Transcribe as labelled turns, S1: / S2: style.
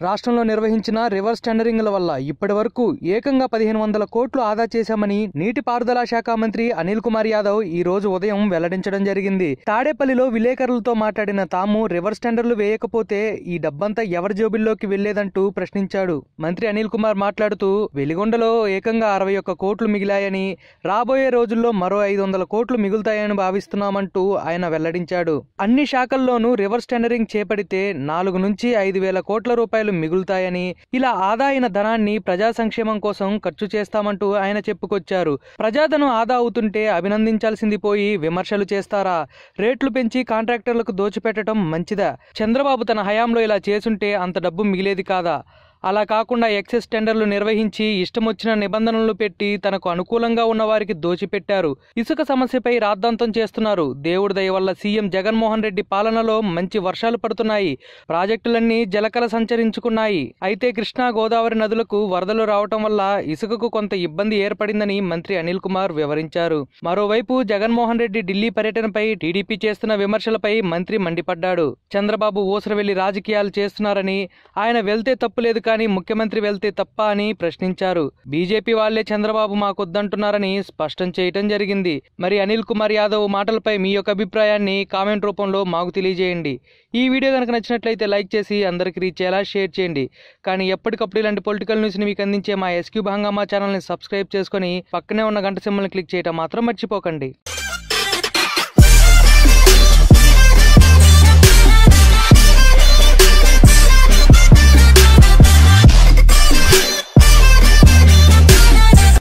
S1: రాష్ట్రంలో నిర్వహించిన రివర్స్ టెండరింగ్ల వల్ల ఇప్పటి వరకు ఏకంగా పదిహేను వందల కోట్లు ఆదా చేశామని నీటిపారుదల శాఖ మంత్రి అనిల్ కుమార్ యాదవ్ ఈ రోజు ఉదయం వెల్లడించడం జరిగింది తాడేపల్లిలో విలేకరులతో మాట్లాడిన తాము రివర్స్ టెండర్లు వేయకపోతే ఈ డబ్బంతా ఎవరి జోబిల్లోకి వెళ్లేదంటూ ప్రశ్నించాడు మంత్రి అనిల్ కుమార్ మాట్లాడుతూ వెలిగొండలో ఏకంగా అరవై ఒక్క కోట్లు మిగిలాయని రాబోయే రోజుల్లో మరో ఐదు వందల కోట్లు మిగులుతాయని భావిస్తున్నామంటూ ఆయన వెల్లడించాడు అన్ని శాఖల్లోనూ రివర్స్ టెండరింగ్ చేపడితే నాలుగు నుంచి ఐదు వేల కోట్ల రూపాయలు మిగులుతాయని ఇలా ఆదా అయిన ధనాన్ని ప్రజా సంక్షేమం కోసం ఖర్చు చేస్తామంటూ ఆయన చెప్పుకొచ్చారు ప్రజాధనం ఆదా అవుతుంటే అభినందించాల్సింది పోయి విమర్శలు చేస్తారా రేట్లు పెంచి కాంట్రాక్టర్లకు దోచిపెట్టడం మంచిదా చంద్రబాబు తన హయాంలో ఇలా చేసుంటే అంత డబ్బు మిగిలేది కాదా అలా కాకుండా ఎక్సెస్ టెండర్లు నిర్వహించి ఇష్టం వచ్చిన నిబంధనలు పెట్టి తనకు అనుకూలంగా ఉన్న వారికి దోచిపెట్టారు ఇసుక సమస్యపై రాద్ధాంతం చేస్తున్నారు దేవుడి దయ వల్ల సీఎం జగన్మోహన్ రెడ్డి పాలనలో మంచి వర్షాలు పడుతున్నాయి ప్రాజెక్టులన్నీ జలకల సంచరించుకున్నాయి అయితే కృష్ణా గోదావరి నదులకు వరదలు రావటం వల్ల ఇసుకకు కొంత ఇబ్బంది ఏర్పడిందని మంత్రి అనిల్ కుమార్ వివరించారు మరోవైపు జగన్మోహన్ రెడ్డి ఢిల్లీ పర్యటనపై టీడీపీ చేస్తున్న విమర్శలపై మంత్రి మండిపడ్డాడు చంద్రబాబు ఊసరవెల్లి రాజకీయాలు చేస్తున్నారని ఆయన వెళ్తే తప్పులేదు కానీ ముఖ్యమంత్రి వెళ్తే తప్ప అని ప్రశ్నించారు బీజేపీ వాళ్లే చంద్రబాబు మాకొద్దంటున్నారని స్పష్టం చేయటం జరిగింది మరి అనిల్ కుమార్ యాదవ్ మాటలపై మీ యొక్క అభిప్రాయాన్ని కామెంట్ రూపంలో మాకు తెలియజేయండి ఈ వీడియో కనుక నచ్చినట్లయితే లైక్ చేసి అందరికి రీచ్ అయ్యేలా షేర్ చేయండి కానీ ఎప్పటికప్పుడు ఇలాంటి పొలిటికల్ న్యూస్ని మీకు అందించే మా ఎస్క్యూ హంగామా ఛానల్ని సబ్స్క్రైబ్ చేసుకొని పక్కనే ఉన్న గంట సింబల్ని క్లిక్ చేయడం మాత్రం మర్చిపోకండి